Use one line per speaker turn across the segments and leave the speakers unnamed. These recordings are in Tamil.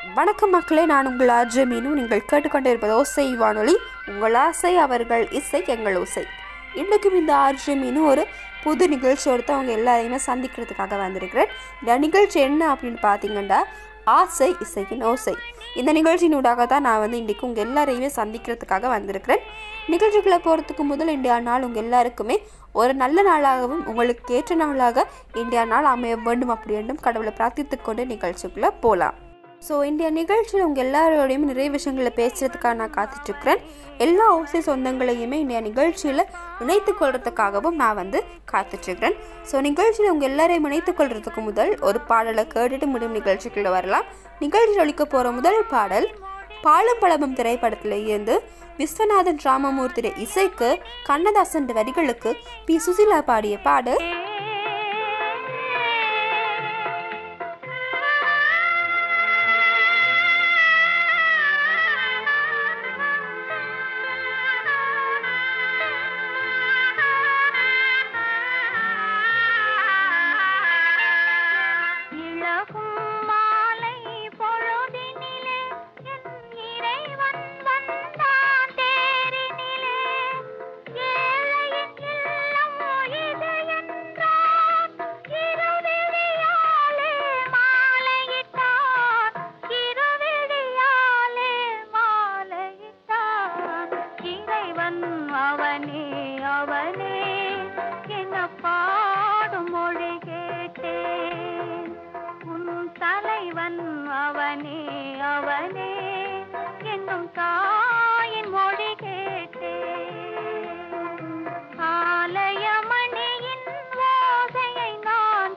வணக்கம் மக்களே நான் உங்கள் ஆர்ஜே மீனு நீங்கள் கேட்டுக்கொண்டிருப்பது ஓசை வானொலி உங்கள் ஆசை அவர்கள் இசை எங்கள் ஓசை இன்றைக்கும் இந்த ஆர்ஜே மீனு ஒரு புது நிகழ்ச்சியோடு தான் அவங்க எல்லாரையுமே சந்திக்கிறதுக்காக வந்திருக்கிறேன் இந்த நிகழ்ச்சி என்ன அப்படின்னு பார்த்தீங்கன்னா ஆசை இசையின் ஓசை இந்த நிகழ்ச்சியினூடாக தான் நான் வந்து இன்றைக்கு உங்கள் எல்லாரையுமே சந்திக்கிறதுக்காக வந்திருக்கிறேன் நிகழ்ச்சிகளை போகிறதுக்கு முதல் இந்தியா நாள் உங்கள் எல்லாருக்குமே ஒரு நல்ல நாளாகவும் உங்களுக்கு ஏற்ற நாளாக இந்தியா நாள் அமைய வேண்டும் அப்படி என்றும் கடவுளை பிரார்த்தித்துக் கொண்டு நிகழ்ச்சிக்குள்ளே போகலாம் ஸோ இந்திய நிகழ்ச்சியில் உங்கள் எல்லாரோடையும் நிறைய விஷயங்களை பேசுகிறதுக்காக நான் காத்துட்ருக்கிறேன் எல்லா ஓசை சொந்தங்களையுமே இந்திய நிகழ்ச்சியில் இணைத்து கொள்றதுக்காகவும் நான் வந்து காத்துட்ருக்கிறேன் ஸோ நிகழ்ச்சியில் உங்கள் எல்லாரையும் இணைத்து கொள்றதுக்கு முதல் ஒரு பாடலை கேட்டுட்டு முடியும் நிகழ்ச்சிக்குள்ளே வரலாம் நிகழ்ச்சியில் ஒழிக்க போகிற முதல் பாடல் பாலும் பழமும் திரைப்படத்தில் இருந்து விஸ்வநாதன் ராமமூர்த்திய இசைக்கு கண்ணதாசன் வரிகளுக்கு பி சுசிலா பாடிய பாடல்
இளகும் மாலை பொழுதினிலே என் இறைவன் வந்தான் தேரினிலே ஏழையின் இல்லம் இது என்றான் இருவிழியாலே மாலையிட்டான் இருவிழியாலே மாலையிட்டான் இறைவன் அவனே அவனே என்ன பாடும் மொழி கேட்டேன் உன் தலைவன் அவனே அவனே என்னும் தாயின் மொழி கேட்டேன் ஆலயமணியின் ஓசையை நான்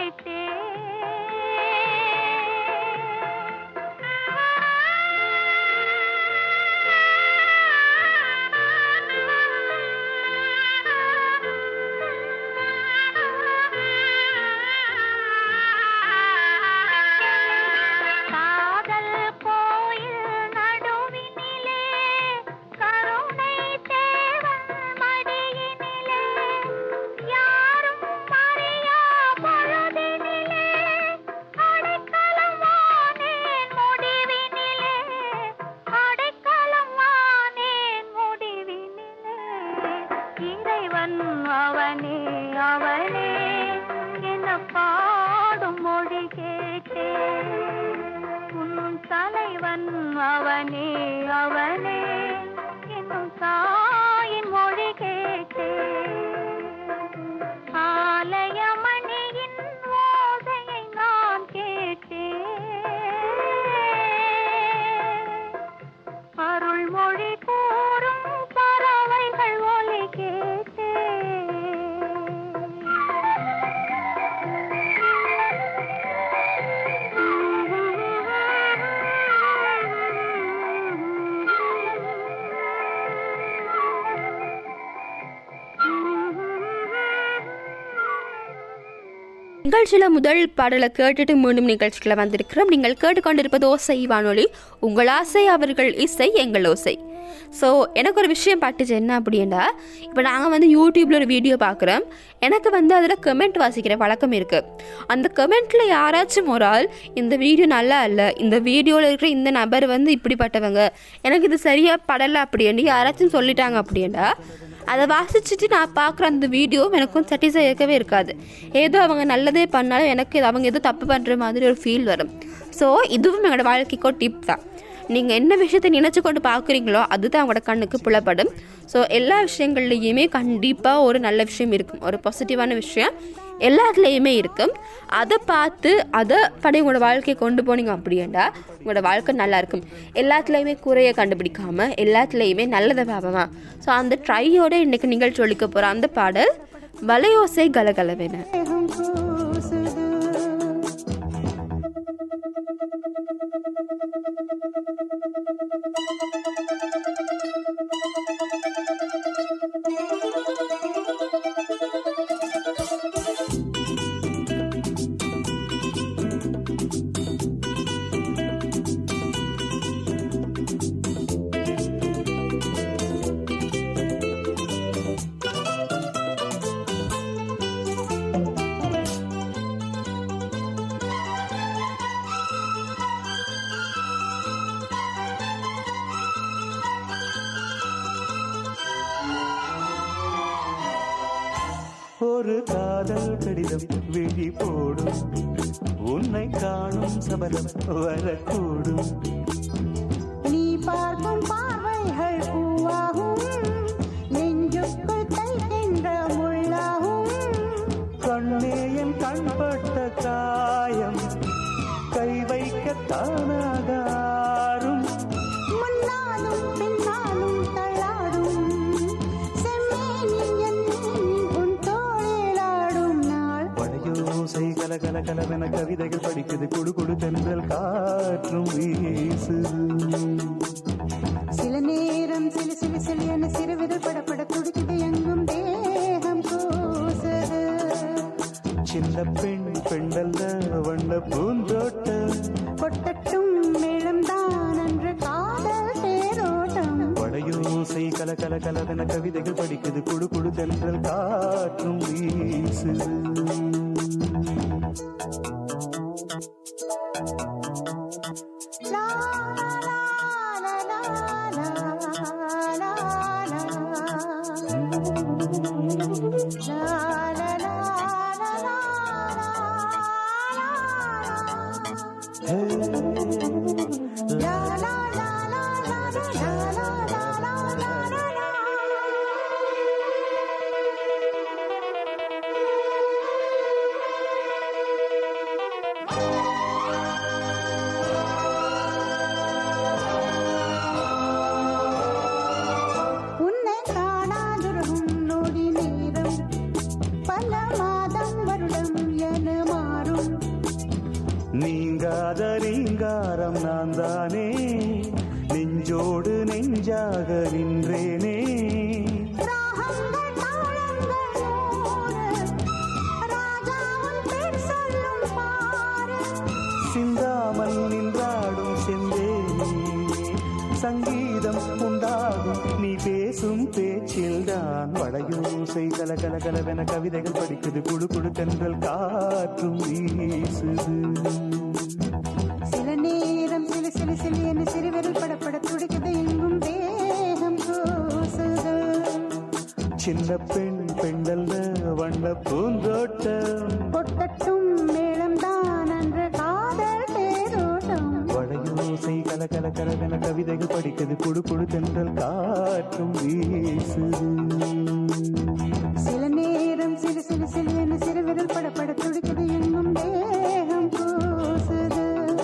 கேட்டேன் காதல் கோயில் நடுவினிலே கருணை தேவன் மடியினிலே யாரும் அறியா பொழுதினிலே அடைக்கலம் வானேன் முடிவினிலே அடைக்கலம் வானேன் முடிவினிலே இறைவன் அவனே அவனே என்ன பாடும் மொழி கேட்டேன் உன் தலைவன் அவனே அவனே என்னும் தாயின் மொழி கேட்டேன் ஆலயமணியின் ஓசையை நான் கேட்டேன் அருள்மொழி கூறும் பறவைகள் ஒலி
நிகழ்ச்சியில் முதல் பாடலை கேட்டுட்டு மீண்டும் நிகழ்ச்சிக்குள்ள வந்திருக்கிறோம் நீங்கள் கேட்டுக்கொண்டிருப்பது ஓசை வானொலி உங்கள் ஆசை அவர்கள் இசை எங்கள் ஓசை ஸோ எனக்கு ஒரு விஷயம் பட்டுச்சு என்ன அப்படின்னா இப்போ நாங்கள் வந்து யூடியூப்பில் ஒரு வீடியோ பார்க்குறோம் எனக்கு வந்து அதில் கமெண்ட் வாசிக்கிற பழக்கம் இருக்குது அந்த கமெண்ட்டில் யாராச்சும் ஒரு ஆள் இந்த வீடியோ நல்லா இல்லை இந்த வீடியோவில் இருக்கிற இந்த நபர் வந்து இப்படிப்பட்டவங்க எனக்கு இது சரியாக படலை அப்படின்னு யாராச்சும் சொல்லிட்டாங்க அப்படின்னா அதை வாசிச்சுட்டு நான் பார்க்குற அந்த வீடியோ எனக்கும் சாட்டிஸ்ஃபை இருக்கவே இருக்காது ஏதோ அவங்க நல்லதே பண்ணாலும் எனக்கு இது அவங்க ஏதோ தப்பு பண்ணுற மாதிரி ஒரு ஃபீல் வரும் ஸோ இதுவும் எங்களோட வாழ்க்கைக்கோ டிப் தான் நீங்கள் என்ன விஷயத்தை நினச்சி கொண்டு பார்க்குறீங்களோ அதுதான் அவங்களோட கண்ணுக்கு புலப்படும் ஸோ எல்லா விஷயங்கள்லையுமே கண்டிப்பாக ஒரு நல்ல விஷயம் இருக்கும் ஒரு பாசிட்டிவான விஷயம் எல்லாத்துலேயுமே இருக்கும் அதை பார்த்து அதை படி உங்களோட வாழ்க்கையை கொண்டு போனீங்க அப்படின்னா உங்களோட வாழ்க்கை நல்லா இருக்கும் எல்லாத்துலேயுமே குறைய கண்டுபிடிக்காம எல்லாத்துலேயுமே நல்லதை பார்ப்போமா ஸோ அந்த ட்ரையோட இன்னைக்கு நிகழ்ச்சி ஒழிக்க போகிற அந்த பாடல் வலையோசை கலகலவென
ஒரு காதல் கடிதம் விழி போடும் உன்னை காணும் சபலம் வரக்கூடும்
நீ பார்க்கும் பார்வைகள் பூவாகும் நெஞ்சுக்குள் தைக்கின்ற முள்ளாகும்
கண்ணே என் கண்பட்ட காயம் கை வைக்க தானாகாரும்
முன்னாலும் பின்னாலும் தள்ளாடும் செம்மேனி என் உன் தோளிலாடும் நாள்
வளையோசை கல கல கலவென கவிதைகள் படிக்குது குடு குடு தென்றல் காற்றும் வீசுது
சில நேரம் சிலு சிலு சிலு என சிறுவிரல் படப்பட துடிக்குது எங்கும் தேகம் கூசுது
சின்ன பெண் பெண்டல்ல வண்ண பூந்தோட்டம்
கொட்டட்டும் மேளம்தான் அன்று காதல் தேரோட்டம்
வளையோசை கல கல கலவென கவிதைகள் படிக்குது குடு குடு தென்றல் காற்றும் வீசுது
லா, லா, லா, லா, லா, லா, லா, லா. லா, லா, லா, லா, லா,
ஹே,
லா, லா, லா, லா, லா, லா, லா, லா, லா, லா, லா, லா. உன்னை காணாதிருக்கும் நொடி நேரம் பல மாதம் வருடம் என மாறும்
நீங்காத ரீங்காரம் நான் தானே நெஞ்சோடு நெஞ்சாக நின்றேனே
ராகங்கள் தாளங்கள் நூறு ராஜா உன் பேர் சொல்லும் பாரு
சிந்தாமல் நின்றாடும் செந்தேனே சங்கீதம் உண்டாகும் நீ பேசும் பேச்சில்தான் வளையோசை கல கல கலவென கவிதைகள் படிக்குது குடு குடு தென்றல் காற்றும் வீசுது
சில நேரம் சிலு சிலு சிலு என சிறுவிரல் படப்பட துடிக்குது எங்கும் தேகம் கூசுது
சின்ன பெண் பெண்டல்ல வண்ண பூந்தோட்டம்
கொட்டட்டும் மேளம்தான் அன்று காதல் தேரோட்டம்
வளையோசை கல கல கலவென கவிதைகள் படிக்குது குடு குடு தென்றல் காற்றும் வீசுது
சில நேரம் சிலு சிலு சிலு என சிறுவிரல் படப்பட துடிக்குது எங்கும் தேகம் கூசுது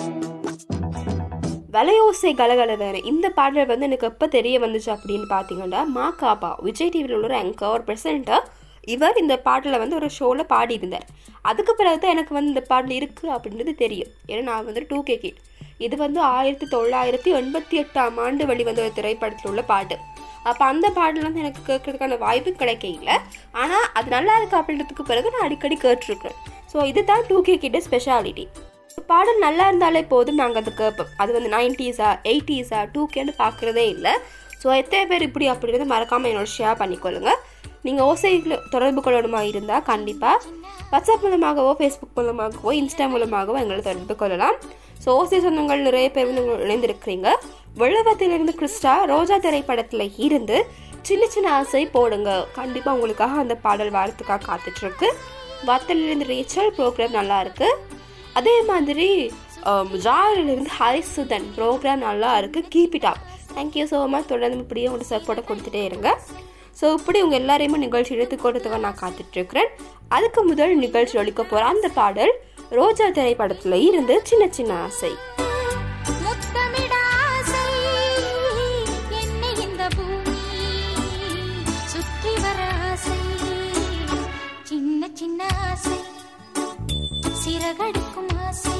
வலையோசை கலகலவேறு இந்த பாடல் வந்து எனக்கு எப்போ தெரிய வந்துச்சு அப்படின்னு பார்த்தீங்கன்னா மா காபா விஜய் டிவியில் உள்ள ஒரு ஆங்கர் ஒரு பிரசன்டர் இவர் இந்த பாடலை வந்து ஒரு ஷோவில் பாடியிருந்தார் அதுக்கு பிறகு தான் எனக்கு வந்து இந்த பாடல் இருக்குது அப்படின்றது தெரியும் ஏன்னா நான் வந்து டூ கே கிட் இது வந்து ஆயிரத்தி தொள்ளாயிரத்தி எண்பத்தி எட்டாம் ஆண்டு வெளிவந்த ஒரு திரைப்படத்தில் உள்ள பாட்டு அப்போ அந்த பாடல் வந்து எனக்கு கேட்கறதுக்கான வாய்ப்பு கிடைக்கல ஆனால் அது நல்லா இருக்கு அப்படின்றதுக்கு பிறகு நான் அடிக்கடி கேட்டிருக்கிறேன் ஸோ இதுதான் டூ கே கிட்ட ஸ்பெஷாலிட்டி பாடல் நல்லா இருந்தாலே போதும் நாங்கள் அதை கேட்போம் அது வந்து நைன்டிஸா எயிட்டிஸா டூ கேன்னு பார்க்குறதே இல்லை ஸோ எத்தனை பேர் இப்படி அப்படின்றத மறக்காமல் என்னோட ஷேர் பண்ணிக்கொள்ளுங்க நீங்கள் ஓசையில் தொடர்பு கொள்ளணுமா இருந்தால் கண்டிப்பாக வாட்ஸ்அப் மூலமாகவோ ஃபேஸ்புக் மூலமாகவோ இன்ஸ்டா மூலமாகவோ எங்களை தொடர்பு கொள்ளலாம் ஸோ ஓசை சொந்தங்கள் நிறைய பேர் வந்து உங்க- இணைந்திருக்கிறீங்க வெள்ளவத்திலிருந்து கிறிஸ்டா ரோஜா திரைப்படத்தில் இருந்து சின்ன சின்ன ஆசை போடுங்க கண்டிப்பாக உங்களுக்காக அந்த பாடல் வாரத்துக்காக காத்துட்ருக்கு வத்தலிருந்து ரேச்சல் ப்ரோக்ராம் நல்லா இருக்கு அதே மாதிரி ஜாயிலிருந்து ஹரிசுதன் ப்ரோக்ராம் நல்லா இருக்கு keep it up thank you so much தொடர்ந்து இப்படியே உங்களோட சப்போர்ட்டை கொடுத்துட்டே இருங்க ஸோ இப்படி உங்கள் எல்லாரையுமே நிகழ்ச்சி எடுத்து கொடுத்துக்க நான் காத்துட்ருக்கிறேன் அதுக்கு முதல் நிகழ்ச்சி ஒழிக்க போகிற அந்த பாடல் ரோஜா திரைப்படத்தில் இருந்து சின்ன சின்ன ஆசை
முத்தமிட ஆசை என்னை இந்த பூமி சுற்றி வர ஆசை சின்ன சின்ன ஆசை சிறகடிக்கும் ஆசை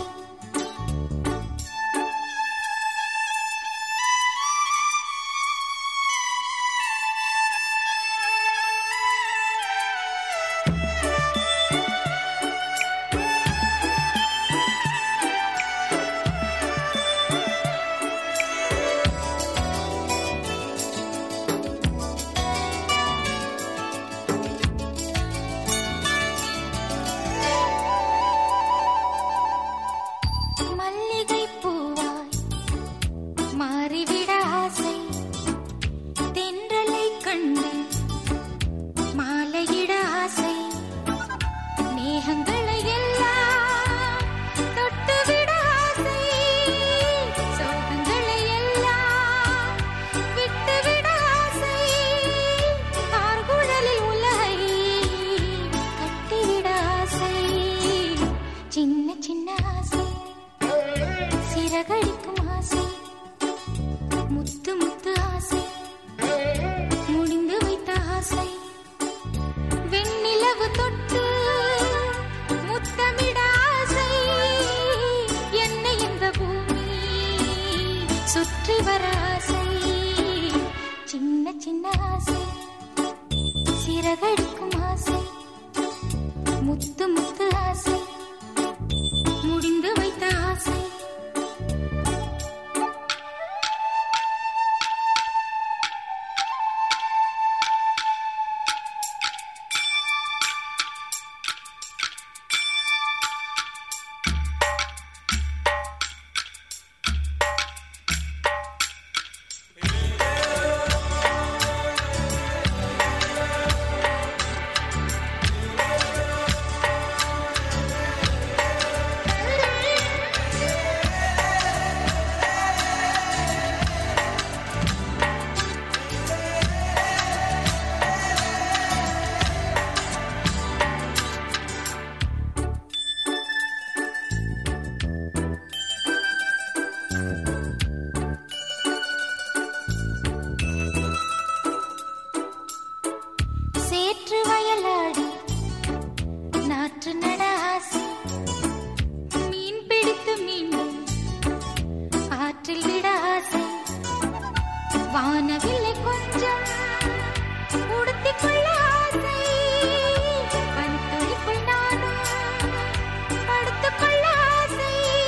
தேகங்களை எல்லாம் தொட்டுவிட ஆசை சோகங்களை எல்லாம் விட்டுவிட ஆசை ஆர்குழலில் உலகை கட்டிவிட ஆசை சின்ன சின்ன ஆசை சிறகடிக்கும் ஆசை முத்து முத்து ஆசை முடிந்து வைத்த ஆசை வெண்ணிலவு தொட்டு முத்தமிட ஆசை என்னை இந்த பூமி சுற்றி வர ஆசை சின்ன சின்ன ஆசை சிறகடிக்கும் ஆசை முத்து முத்து ஆசை முடிந்து வைத்த ஆசை சேற்று வயலாடி நாற்று நட ஆசை மீன் பிடித்து மீண்டும் ஆற்றில் விட ஆசை வானவில்லை கொஞ்சம் உடுத்திக் கொள்ள ஆசை பனித்துளிக்குள் நானும் படுத்துக் கொள்ள ஆசை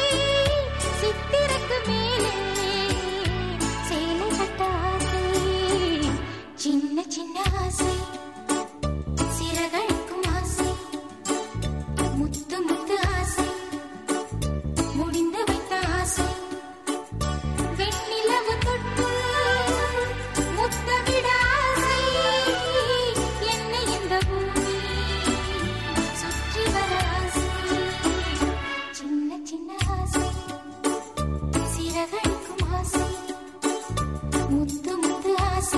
சித்திரக்கு மேலே சேலை கட்ட ஆசை சின்ன சின்ன ஆசை சிறகடிக்கும் ஆசை முத்து முத்து ஆசை முடிந்து வைத்த ஆசை வெண்ணிலவு தொட்டு முத்தமிட ஆசை என்னை இந்த பூமி சுற்றி வர ஆசை சின்ன சின்ன ஆசை சிறகடிக்கும் ஆசை முத்து முத்து ஆசை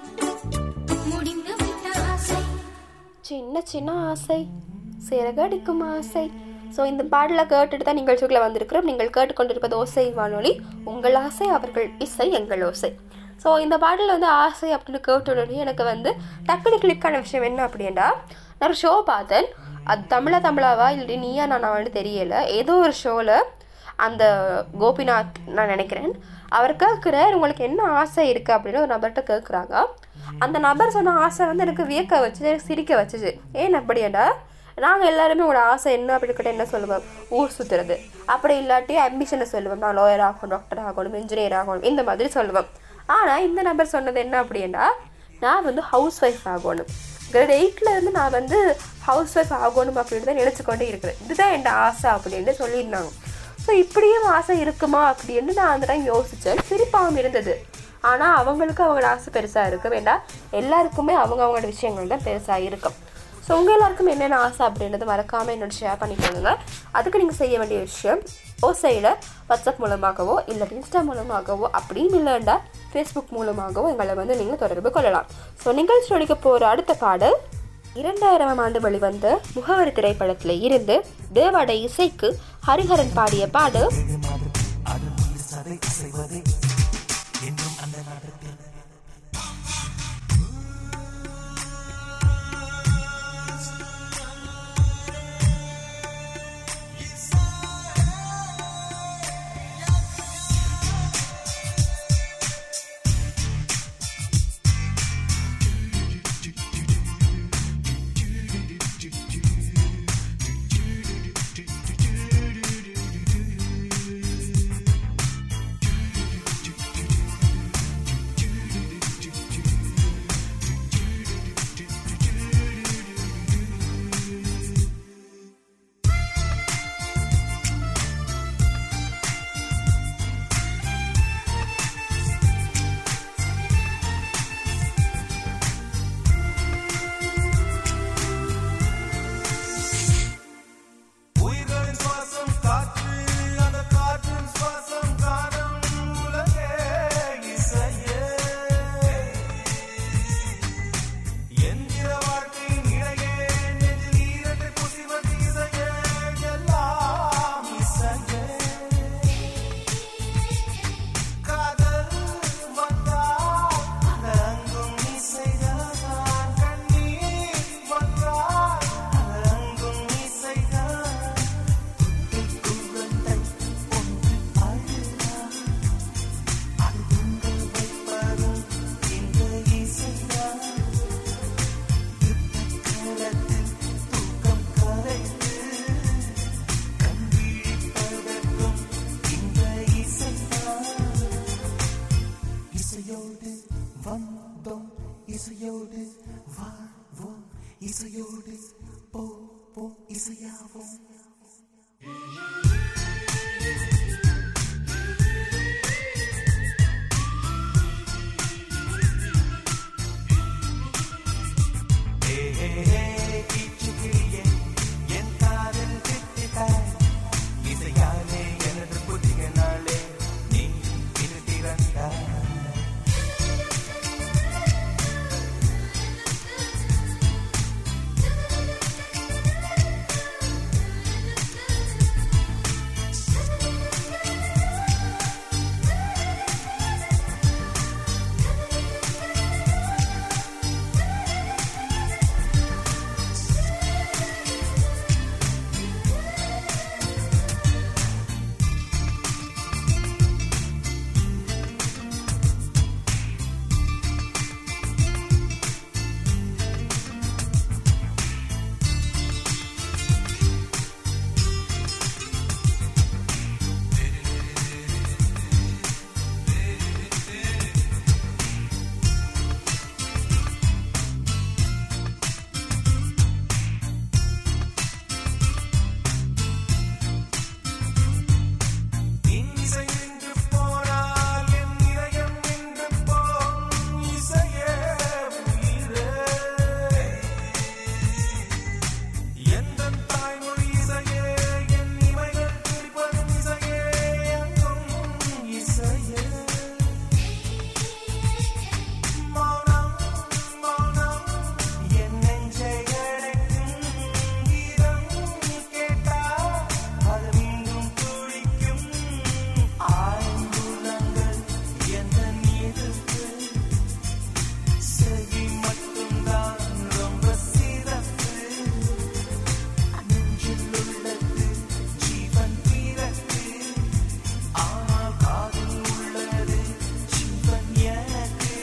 முடிந்து வைத்த ஆசை
சின்ன சின்ன ஆசை சிறகடிக்கும் ஆசை ஸோ இந்த பாடலை கேட்டுட்டு தான் நிகழ்ச்சிக்குள்ள வந்திருக்கிறோம் நீங்கள் கேட்டுக்கொண்டிருப்பது ஓசை வானொலி உங்கள் ஆசை அவர்கள் இசை எங்கள் ஓசை ஸோ இந்த பாடலில் வந்து ஆசை அப்படின்னு கேட்ட உடனே எனக்கு வந்து டக்குனு கிளிக்கான விஷயம் என்ன அப்படின்னா நான் ஒரு ஷோ பார்த்தேன் அது தமிழா தமிழாவா இல்லாட்டி நீயா நானாவான்னு தெரியல ஏதோ ஒரு ஷோவில் அந்த கோபிநாத் நான் நினைக்கிறேன் அவர் கேட்குறார் உங்களுக்கு என்ன ஆசை இருக்குது அப்படின்னு ஒரு நபர்கிட்ட கேட்குறாங்க அந்த நபர் சொன்ன ஆசை வந்து எனக்கு வியக்க வச்சுது எனக்கு சிரிக்க வச்சுச்சு ஏன் அப்படியாடா நாங்கள் எல்லாருமே உங்களோட ஆசை என்ன அப்படின்னு கேட்டால் என்ன சொல்லுவோம் ஊர் சுற்றுறது அப்படி இல்லாட்டி அம்பிஷனை சொல்லுவோம் நான் லாயர் ஆகணும் டாக்டர் ஆகணும் இன்ஜினியர் ஆகணும் இந்த மாதிரி சொல்லுவோம் ஆனால் இந்த நபர் சொன்னது என்ன அப்படின்னா நான் வந்து ஹவுஸ் ஒய்ஃப் ஆகணும் கிரேட் எயிட்டில் இருந்து நான் வந்து ஹவுஸ் ஒய்ஃப் ஆகணும் அப்படின்னு தான் நினச்சி கொண்டே இருக்கிறேன் இதுதான் என் ஆசை அப்படின்னு சொல்லியிருந்தாங்க ஸோ இப்படியும் ஆசை இருக்குமா அப்படின்னு நான் அந்த டைம் யோசித்தேன் சிரிப்பாகவும் இருந்தது ஆனால் அவங்களுக்கு அவங்களோட ஆசை பெருசாக இருக்க வேண்டாம் எல்லாருக்குமே அவங்க அவங்களோட விஷயங்கள் தான் பெருசாக இருக்கும் ஸோ உங்கள் எல்லாருக்கும் என்னென்ன ஆசை அப்படின்றத மறக்காமல் என்னோட ஷேர் பண்ணிக்கோங்க அதுக்கு நீங்கள் செய்ய வேண்டிய விஷயம் ஓசையில் வாட்ஸ்அப் மூலமாகவோ இல்லை இன்ஸ்டா மூலமாகவோ அப்படின்னு இல்லைண்டா ஃபேஸ்புக் மூலமாகவோ எங்களை வந்து நீங்கள் தொடர்பு கொள்ளலாம் ஸோ நிகழ்ச்சி நடிக்க போகிற அடுத்த பாடல் இரண்டாயிரமாம் ஆண்டு வெளிவந்த முகவரி திரைப்படத்தில் இருந்து தேவாட இசைக்கு ஹரிஹரன் பாடிய பாடு
do
இசையாவும் என் காதல் திட்டிட்டாய் இசையாலே எனது புதிய நாளே நீ இது திறந்தாய் இசை நின்று போனால் என் இதயம் நின்று போம் இசையே உயிரே எந்தன் தாய்மொழி இசையே என் இமைகள் துடிப்பதும் இசையே எங்கும் இசையே மௌனம் மௌனம் என் நெஞ்சை அடைக்கும் கீதம் கேட்டால் அது மீண்டும் துடிக்கும் ஆய்ந்துள்ளங்கள் எந்த நீருக்கு செவி மட்டும்தான் ரொம்ப சிறப்பு நெஞ்சில் உள்ளது ஜீவன் பிறகு ஆனால் காதில் உள்ளது ஜீவன் எனக்கு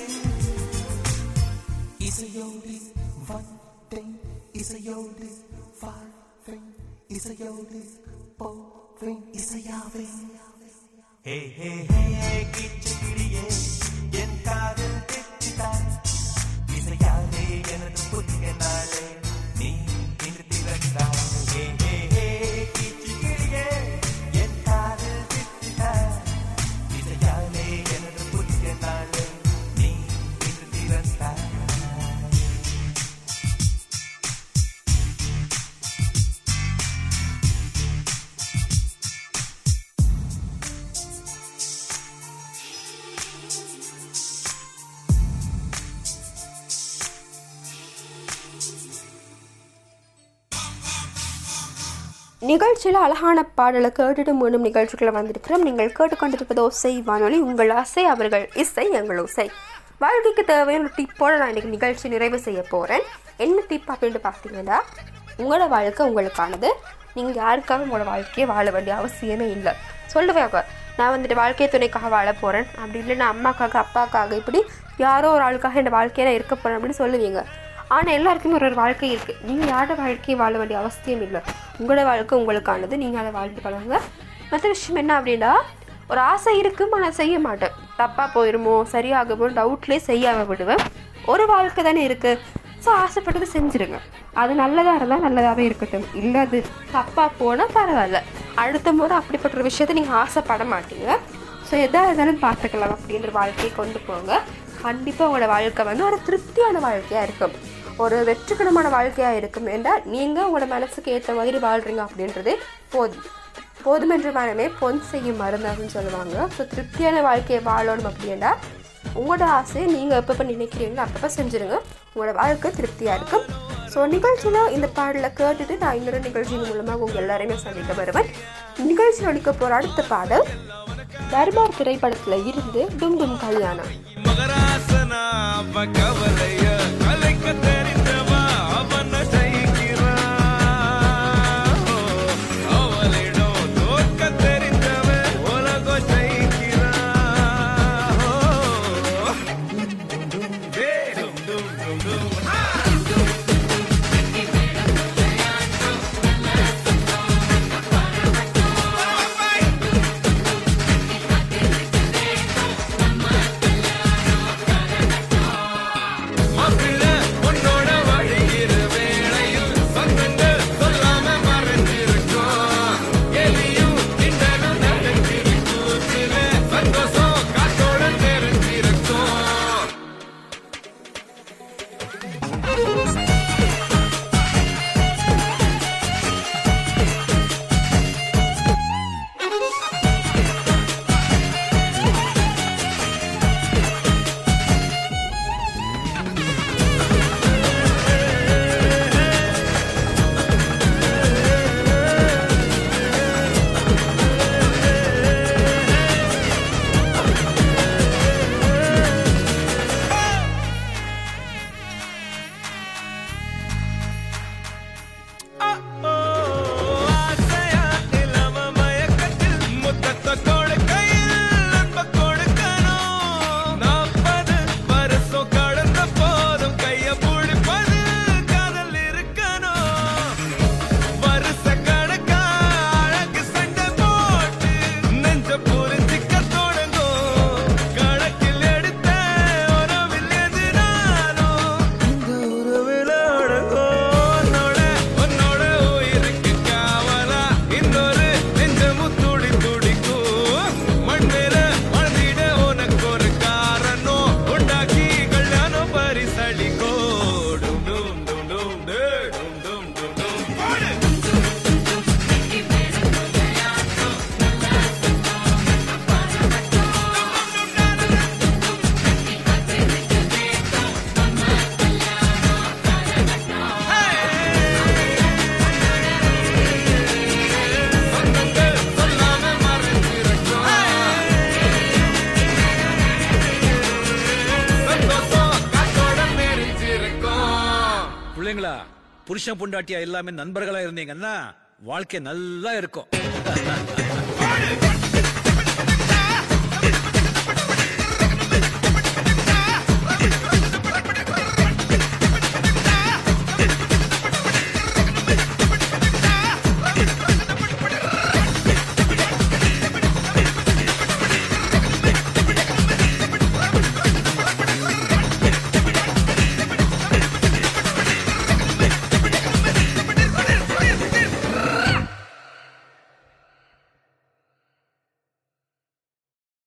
இசையோடு வந்தேன் இசையோடு வாழ்வேன் இசையோடு போவேன் இசையாவே ஹே ஹே ஹே கிச்சு கிளியே என் காதல் தெச்சிட்டாய் இசையாலே எனது புதிய நாளே நீ இன்று திறந்தாய் ஹே ஹே ஹே கிச்சு கிளியே என் காதல் தெச்சிட்டாய் இசையாலே எனது புதிய நாளே நீ இன்று திறந்தாய்
நிகழ்ச்சியில் அழகான பாடலை கேட்டுட்டு மீண்டும் நிகழ்ச்சிக்குள்ள வந்திருக்கிறோம் நீங்கள் கேட்டுக்கொண்டிருப்பது ஓசை வானொலி உங்கள் ஆசை அவர்கள் இசை எங்கள் ஓசை வாழ்க்கைக்கு தேவையான ஒரு டிப்போட நான் இன்னைக்கு நிகழ்ச்சி நிறைவு செய்ய போகிறேன் என்ன டிப் அப்படின்ட்டு பார்த்தீங்கன்னா உங்களோட வாழ்க்கை உங்களுக்கானது நீங்கள் யாருக்காக உங்களோட வாழ்க்கையை வாழ வேண்டிய அவசியமே இல்லை சொல்லுவாங்க நான் வந்துட்டு வாழ்க்கை துணைக்காக வாழ போகிறேன் அப்படி இல்லைன்னா அம்மாக்காக அப்பாக்காக இப்படி யாரோ ஒரு ஆளுக்காக என் வாழ்க்கையில இருக்க போகிறேன் அப்படின்னு சொல்லுவீங்க ஆனால் எல்லாருக்குமே ஒரு ஒரு வாழ்க்கை இருக்குது நீங்கள் யாரோட வாழ்க்கையை வாழ வேண்டிய அவசியம் இல்லை உங்களோட வாழ்க்கை உங்களுக்கானது நீங்கள் அதை வாழ்ந்து பழகுங்க மற்ற விஷயம் என்ன அப்படின்னா ஒரு ஆசை இருக்கும் ஆனால் செய்ய மாட்டேன் தப்பாக போயிருமோ சரியாகுமோ டவுட்லேயே செய்யாமல் விடுவேன் ஒரு வாழ்க்கை தானே இருக்குது ஸோ ஆசைப்பட்டது செஞ்சுருங்க அது நல்லதாக இருந்தால் நல்லதாகவே இருக்கட்டும் இல்லை அது தப்பாக போனால் பரவாயில்ல அடுத்த முறை அப்படிப்பட்ட ஒரு விஷயத்தை நீங்கள் ஆசைப்பட மாட்டீங்க ஸோ எதாக இருந்தாலும் பார்த்துக்கலாம் அப்படின்ற வாழ்க்கையை கொண்டு போங்க கண்டிப்பாக உங்களோட வாழ்க்கை வந்து ஒரு திருப்தியான வாழ்க்கையாக இருக்கும் ஒரு வெற்றிகரமான வாழ்க்கையாக இருக்கும் என்றால் நீங்கள் உங்களோட மனசுக்கு ஏற்ற மாதிரி வாழ்கிறீங்க அப்படின்றது போதும் போதுமென்ற மனமே பொன் செய்யும் மருந்து அப்படின்னு சொல்லுவாங்க ஸோ திருப்தியான வாழ்க்கையை வாழணும் அப்படின்னா உங்களோட ஆசையை நீங்கள் எப்பப்போ நினைக்கிறீங்களோ அப்பப்போ செஞ்சுருங்க உங்களோட வாழ்க்கை திருப்தியாக இருக்கும் ஸோ நிகழ்ச்சியில் இந்த பாடலை கேட்டுட்டு நான் இன்னொரு நிகழ்ச்சியின் மூலமாக உங்கள் எல்லாரையுமே சந்திக்க வருவேன் நிகழ்ச்சியில் ஒழிக்க போகிற அடுத்த பாடல் தர்பார் திரைப்படத்தில் இருந்து டும் டும் கல்யாணம்
மகராசனா அவ கவலைய கலைக்க தெரிந்தவா அவன ஜெயிக்கிறா அவளிடம் தோற்க தெரிந்தவ உலக ஜெயிக்கிறா டேய், டும், டும், டும், டும். ஆ!
புருஷன் பொண்டாட்டியா எல்லாமே நண்பர்களா இருந்தீங்கன்னா வாழ்க்கை நல்லா இருக்கும்
பாடு